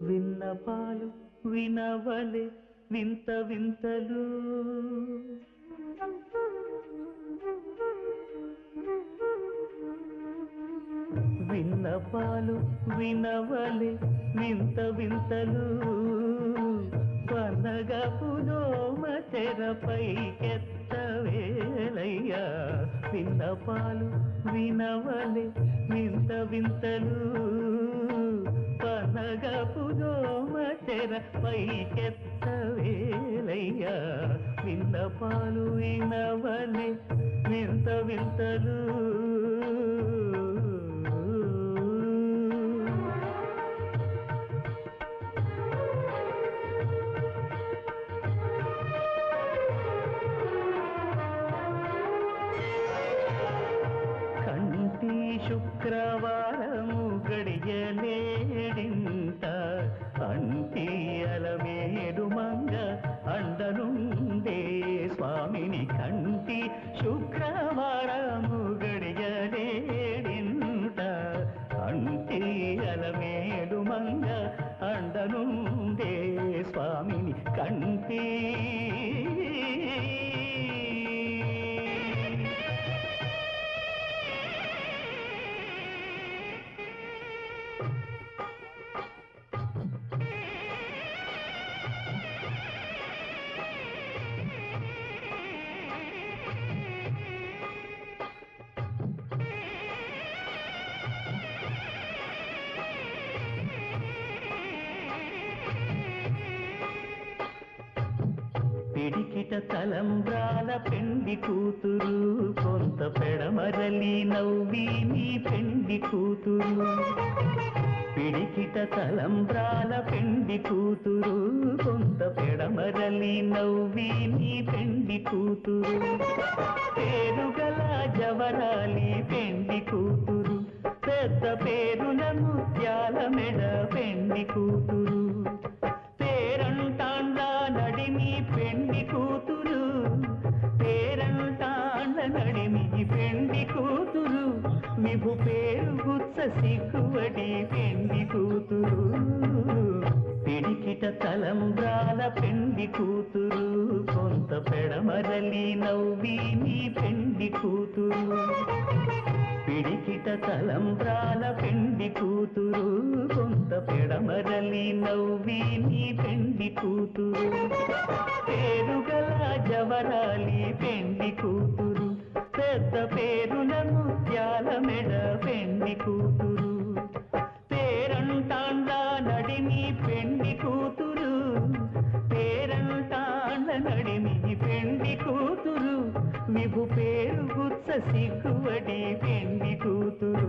విన్నపాలు వినవలే వింత వింతలు విన్నపాలు వినవలే వింత వింతలు పనగపు దోమ తెరపై కెత్తవేలయ్యా విన్నపాలు వినవలే వింత వింతలు పనగపు దోమ తెరపై కెత్తవేలయ్యా విన్నపాలు వినవలే వింత వింతలు కంటి శుక్రవారము గడియలేడింత అంటి అలమేడు మంగ అండనుండే స్వామిని కంటి శుక్రవారము గడియలేడింత అంటి అలమేడు మంగ అండనుండే స్వామిని కంటి పిడికిట తలంబ్రాల పెండి కూతురు కొంత పెడమరలి నవ్వి నీ పెండి కూతురు పిడికిట తలంబ్రాల పెండి కూతురు కొంత పెడమరలి నవ్వి నీ పెండి కూతురు పేరుగల జవరాలి పెండి కూతురు పెద్ద పేరుల ముత్యాల మెడ పెండి కూతురు పేరంటాండ నడిమి పెండి కూతురు పేరంటాండ నడిమి పెండి కూతురు విభు పేరు గుచ్చ సిగ్గువడి పెండి కూతురు పిడికిట తలంబ్రాల పెండి కూతురు కొంత పెడమరలి నవ్వి నీ పెండి కూతురు పిడికిట తలంబ్రాల పెండి కూతురు కొంత పెడమరలి నవ్వి నీ పెండి కూతురు పేరుగల జవరాలి పెండి కూతురు పెద్ద పేరుల ముత్యాల మెడ పెండి కూతురు పేరంటాండ నడిమి పెండి కూతురు పేరంటాండ నడిమి పెండి కూతురు విభు పేరు గుచ్చ సిగ్గువడి పెండి కూతురు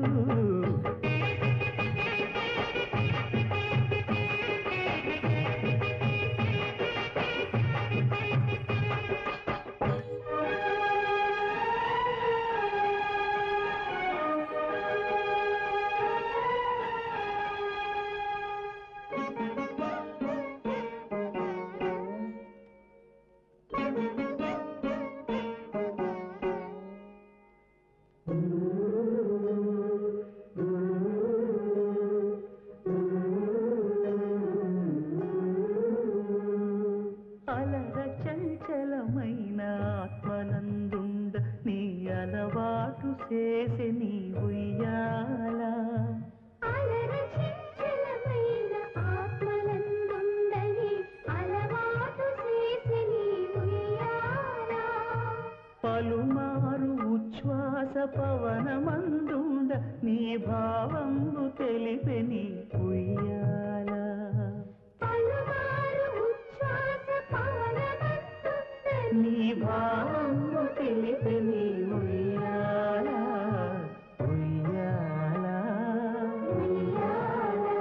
అలర చంచలమైన ఆత్మనందుండ నీ అలవాటు చేసే నీ ఉయ్యాల అలర చంచలమైన ఆత్మలందుండని అలవాటు చేసి నీ ఉయ్యాల. పలుమారు ఉచ్ఛ్వాస పవనమందుండ నీ భావంబు తెలిపే నీ ఉయ్యాల పలుమారు ఉచ్ఛ్వాస పవనమందుండని నీ భావంబు తెలిపే నీ ఉయ్యాల ఉయ్యాల ఉయ్యాల,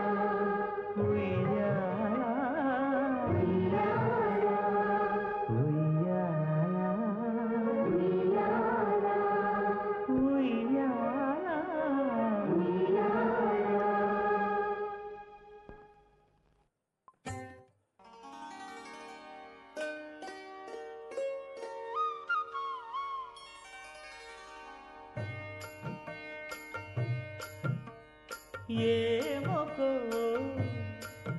ఉయ్యాల ఉయ్యాల ఉయ్యాల, ఉయ్యాల ఉయ్యాల. ఏమొకో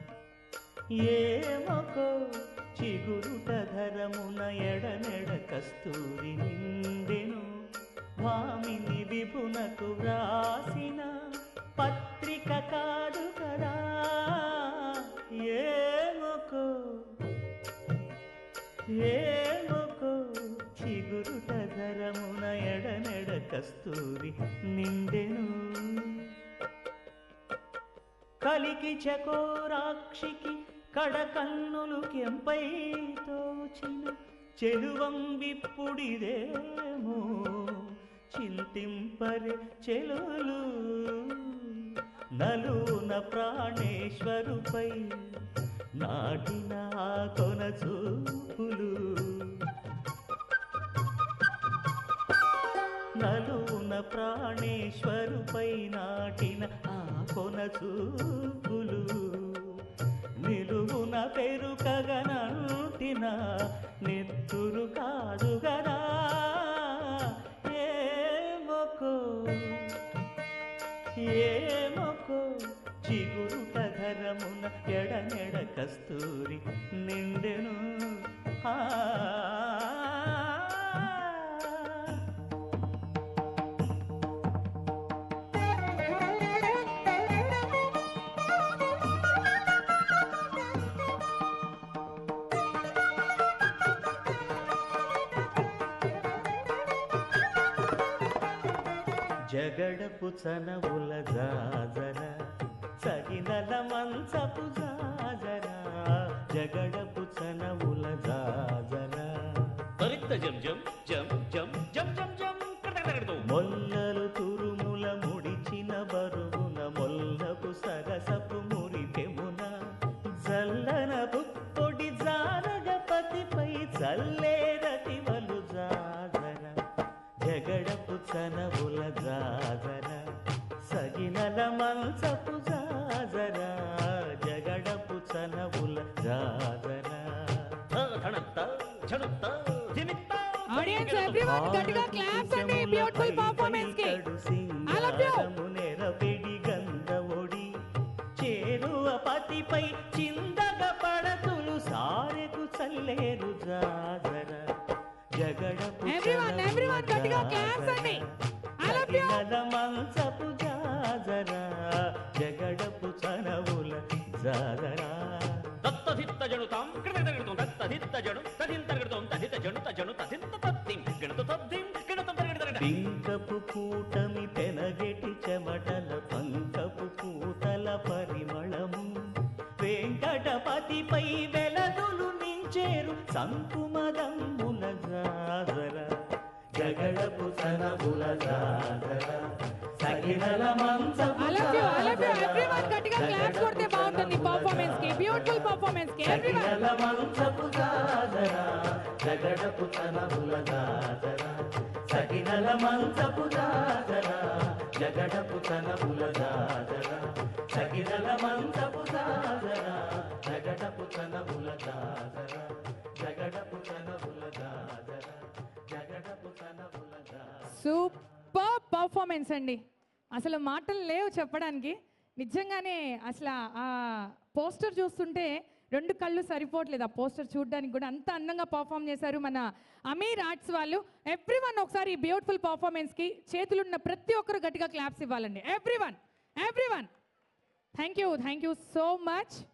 ఏమకో చిగురుట ధరమున ఎడనెడ కస్తూరి నిండెను భామిని విభునకు వ్రాసిన పత్రిక కాదు కదా ఏమకో ఏమకో చిగురుట ధరమున ఎడనెడ కస్తూరి నిండెను కలికి చకోరాక్షికి కడకన్నులు కెంపై తోచిన చెలువం విప్పుడిదేమో చింతింపరే చెలులు నలున ప్రాణేశ్వరుపై నాటిన ఆ కొన చూపులు నలున ప్రాణేశ్వరుపై నాటిన ఆ కొన చూపులు నిలువున పెరుకగనంటిన నెత్తురు కాదు గదా ఏమొకో ఏమొకో చిగురుట ధరమున ఎడనెడ కస్తూరి నిండెను ఆ జగడపు చనవుల జాజర సగినల మంచపు జాజర జగడపు చనవుల జాజర త్వరిత జం జం జం జం జం జం జం కడకడకడతో. మొల్లలు తురుముల ముడిచిన బరువున మొల్లపు సరసపు మురిపెమున జల్లన పొడి జానగపతిపై చల్లేరటి వలు జాజర జగడపు చనవుల జాజర సగినల మంచపు జాజర జగడపు చనవుల జాజర త ధణంత, ఝణుంత, ధిమిత్త, Audience, everyone, గట్టిగా claps అండి బ్యూటిఫుల్ పర్ఫార్మెన్స్ కి I love you. నెరపెడి గంధవొడి చేరువ పతిపై చిందగ పడతులు సారెకు చల్లేరు జాజర జగడపు Everyone, everyone, గట్టిగా claps అండి. I love you. సకినల మంచపు జాజర జగడపు చనవుల జాజరా దత్త ధిత్త జణుతాం, కడకడకడతో, దత్త ధిత్త జణు, తధింతరగడతోం, తధిత జణు, తజణు, తధింత తద్దిం, గణత తద్దిం, గణత తరగడతరగడ. పింకపు కూటమి పెనగెటి చెమటల పంకపు పూతల పరిమళము వెంకటపతిపై వెలదులు నించేరు సంకుమదమ్ముల జాజర జగడపు సనబుల జాజర సకినల మంచపు I love you, I love you. Everyone గట్టిగా claps కొడితే బాగుంటుంది పర్ఫార్మెన్స్ కి బ్యూటిఫుల్ పర్ఫార్మెన్స్ కి ఎవ్రీవన్ సకినల మంచపు జాజర జగడపు సనబుల జాజర సకినల మంచపు జాజర జగడపు సనబుల జాజర సకినల మంచపు జాజర జగడపు సనబుల జాజర జగడపు సనబుల జాజర జగడపు సనబుల జాజర సూపర్ పర్ఫార్మెన్స్ అండి అసలు మాటలు లేవు చెప్పడానికి నిజంగానే అసలు ఆ పోస్టర్ చూస్తుంటే రెండు కళ్ళు సరిపోవట్లేదు ఆ పోస్టర్ చూడడానికి కూడా అంత అందంగా పర్ఫామ్ చేశారు మన అమీర్ ఆర్ట్స్ వాళ్ళు ఎవ్రీ వన్ ఒకసారి ఈ బ్యూటిఫుల్ పర్ఫార్మెన్స్కి చేతులున్న ప్రతి ఒక్కరు గట్టిగా క్లాప్స్ ఇవ్వాలండి everyone everyone thank you thank you so much